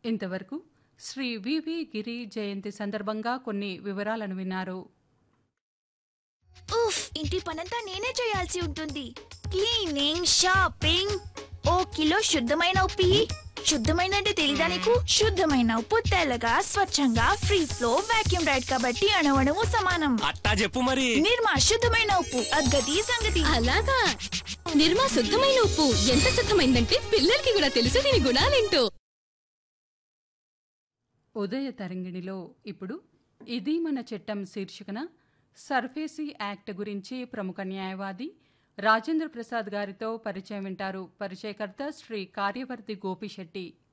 ఇంతవరకు శ్రీ వివి గిరి జయంతి సందర్భంగా కొన్ని వివరాలను విన్నారు ఉఫ్ ఇంటి పనంతా నేనే చేయాల్సి ఉంటుంది క్లీనింగ్ షాపింగ్ ఓ కిలో శుద్ధమైన ఉప్పి శుద్ధమైన అంటే తెలీదా నీకు శుద్ధమైన ఉప్పు తెల్లగా స్వచ్ఛంగా ఫ్రీ ఫ్లో వాక్యూమ్ రైడ్ కాబట్టి అణవణము సమానం అట్టా చెప్పు మరి నిర్మా శుద్ధమైన ఉప్పు అద్గతి సంగతి అలాగా నిర్మా శుద్ధమైన ఉప్పు ఎంత శుద్ధమైందంటే పిల్లలకి కూడా తెలుసు దీని గుణాలేంటో ఉదయ తరంగిణిలో ఇప్పుడు ఇది మన చట్టం శీర్షికన సర్ఫేసీ యాక్ట్ గురించి ప్రముఖ న్యాయవాది రాజేంద్ర ప్రసాద్ గారితో పరిచయం వింటారు పరిచయకర్త శ్రీ కార్యవర్తి గోపిశెట్టి